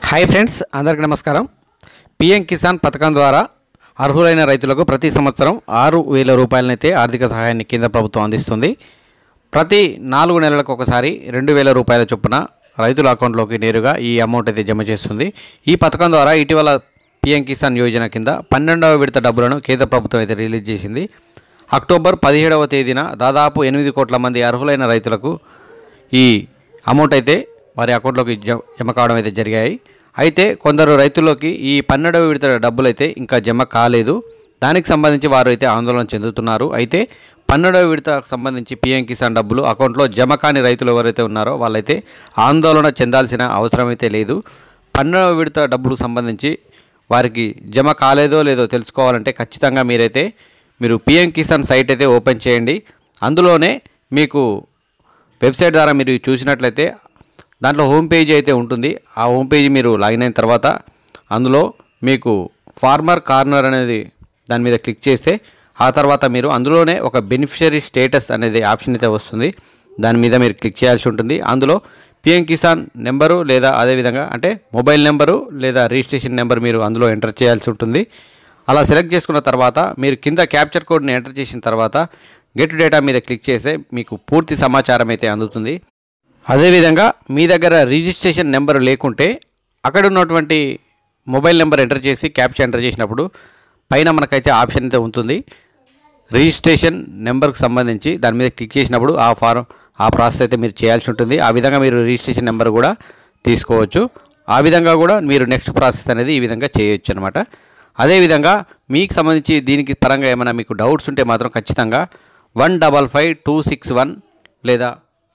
hi friends అందరికీ నమస్కారం PM Kisan పథకం ద్వారా అర్హులైన రైతులకు ప్రతి సంవత్సరం ఆరు వేల రూపాయలనైతే ఆర్థిక సహాయాన్ని కేంద్ర ప్రభుత్వం అందిస్తుంది ప్రతి నాలుగు నెలలకు ఒకసారి రెండు వేల రూపాయల చొప్పున రైతుల అకౌంట్లోకి నేరుగా ఈ అమౌంట్ అయితే జమ చేస్తుంది ఈ పథకం ద్వారా ఇటీవల పిఎం కిసాన్ యోజన కింద పన్నెండవ విడత డబ్బులను కేంద్ర ప్రభుత్వం అయితే రిలీజ్ చేసింది అక్టోబర్ పదిహేడవ తేదీన దాదాపు ఎనిమిది కోట్ల మంది అర్హులైన రైతులకు ఈ అమౌంట్ అయితే వారి అకౌంట్లోకి జ- జమ కావడం అయితే జరిగాయి అయితే కొందరు రైతుల్లోకి ఈ పన్నెండవ విడత డబ్బులు అయితే ఇంకా జమ కాలేదు దానికి సంబంధించి వారు అయితే ఆందోళన చెందుతున్నారు అయితే పన్నెండవ విడతకు సంబంధించి పిఎం కిసాన్ డబ్బులు అకౌంట్లో జమ కాని రైతులు ఎవరైతే ఉన్నారో వాళ్ళైతే ఆందోళన చెందాల్సిన అవసరం అయితే లేదు పన్నెండవ విడత డబ్బులకు సంబంధించి వారికి జమ కాలేదో లేదో తెలుసుకోవాలంటే ఖచ్చితంగా మీరైతే మీరు పిఎం కిసాన్ సైట్ అయితే ఓపెన్ చేయండి అందులోనే మీకు వెబ్సైట్ ద్వారా మీరు చూసినట్లయితే దాంట్లో హోమ్ పేజీ అయితే ఉంటుంది ఆ హోమ్ పేజీ మీరు లాగిన్ అయిన తర్వాత అందులో మీకు ఫార్మర్ కార్నర్ అనేది దాని మీద క్లిక్ చేస్తే ఆ తర్వాత మీరు అందులోనే ఒక బెనిఫిషరీ స్టేటస్ అనేది ఆప్షన్ అయితే వస్తుంది దాని మీద మీరు క్లిక్ చేయాల్సి ఉంటుంది అందులో పిఎం కిసాన్ నెంబరు లేదా అదేవిధంగా అంటే మొబైల్ నెంబరు లేదా రిజిస్ట్రేషన్ నెంబర్ మీరు అందులో ఎంటర్ చేయాల్సి ఉంటుంది అలా సెలెక్ట్ చేసుకున్న తర్వాత మీరు కింద క్యాప్చర్ కోడ్ని ఎంటర్ చేసిన తర్వాత గెట్ డేటా మీద క్లిక్ చేస్తే మీకు పూర్తి సమాచారం అయితే అందుతుంది అదేవిధంగా మీ దగ్గర రిజిస్ట్రేషన్ నెంబర్ లేకుంటే అక్కడ ఉన్నటువంటి మొబైల్ నెంబర్ ఎంటర్ చేసి క్యాప్చర్ ఎంటర్ చేసినప్పుడు పైన మనకైతే ఆప్షన్ అయితే ఉంటుంది రిజిస్ట్రేషన్ నెంబర్కి సంబంధించి దాని మీద క్లిక్ చేసినప్పుడు ఆ ఫారం ఆ ప్రాసెస్ అయితే మీరు చేయాల్సి ఉంటుంది ఆ విధంగా మీరు రిజిస్ట్రేషన్ నెంబర్ కూడా తీసుకోవచ్చు ఆ విధంగా కూడా మీరు నెక్స్ట్ ప్రాసెస్ అనేది ఈ విధంగా చేయొచ్చు అనమాట అదేవిధంగా మీకు సంబంధించి దీనికి పరంగా ఏమైనా మీకు డౌట్స్ ఉంటే మాత్రం ఖచ్చితంగా one double five two six one లేదా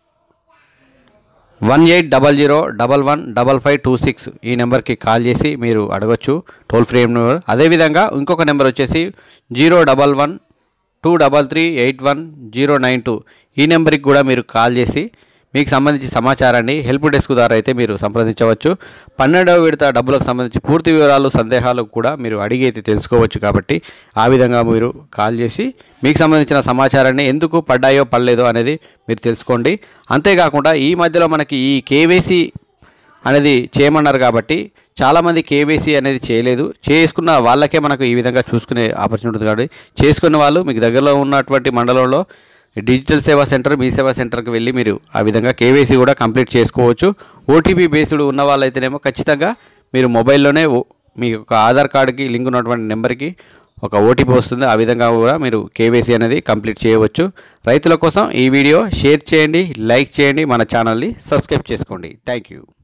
one eight double zero double one double five two six ఈ నెంబర్కి కాల్ చేసి మీరు అడగొచ్చు టోల్ ఫ్రీ నెంబర్ అదేవిధంగా ఇంకొక నెంబర్ వచ్చేసి zero double one two double three eight one zero nine two ఈ నెంబర్కి కూడా మీరు కాల్ చేసి మీకు సంబంధించి సమాచారాన్ని హెల్ప్ డెస్క్ ద్వారా అయితే మీరు సంప్రదించవచ్చు పన్నెండవ విడత డబ్బులకు సంబంధించి పూర్తి వివరాలు సందేహాలు కూడా మీరు అడిగి అయితే తెలుసుకోవచ్చు కాబట్టి ఆ విధంగా మీరు కాల్ చేసి మీకు సంబంధించిన సమాచారాన్ని ఎందుకు పడ్డాయో పడలేదో అనేది మీరు తెలుసుకోండి అంతేకాకుండా ఈ మధ్యలో మనకి ఈ కేవైసీ అనేది చేయమన్నారు కాబట్టి చాలామంది కేవైసీ అనేది చేయలేదు చేసుకున్న వాళ్ళకే మనకు ఈ విధంగా చూసుకునే ఆపర్చునిటీ ఉంటుంది కాబట్టి చేసుకున్న వాళ్ళు మీకు దగ్గరలో ఉన్నటువంటి మండలంలో డిజిటల్ సేవా సెంటర్ మీ సేవా సెంటర్కి వెళ్ళి మీరు ఆ విధంగా కేవైసీ కూడా కంప్లీట్ చేసుకోవచ్చు ఓటీపీ బేస్డ్ ఉన్న వాళ్ళైతేనేమో ఖచ్చితంగా మీరు మొబైల్లోనే ఓ- మీ యొక్క ఆధార్ కార్డుకి లింక్ ఉన్నటువంటి నెంబర్కి ఒక ఓటీపీ వస్తుంది ఆ విధంగా కూడా మీరు కేవైసీ అనేది కంప్లీట్ చేయవచ్చు రైతుల కోసం ఈ వీడియో షేర్ చేయండి లైక్ చేయండి మన ఛానల్ని సబ్స్క్రైబ్ చేసుకోండి థ్యాంక్ యూ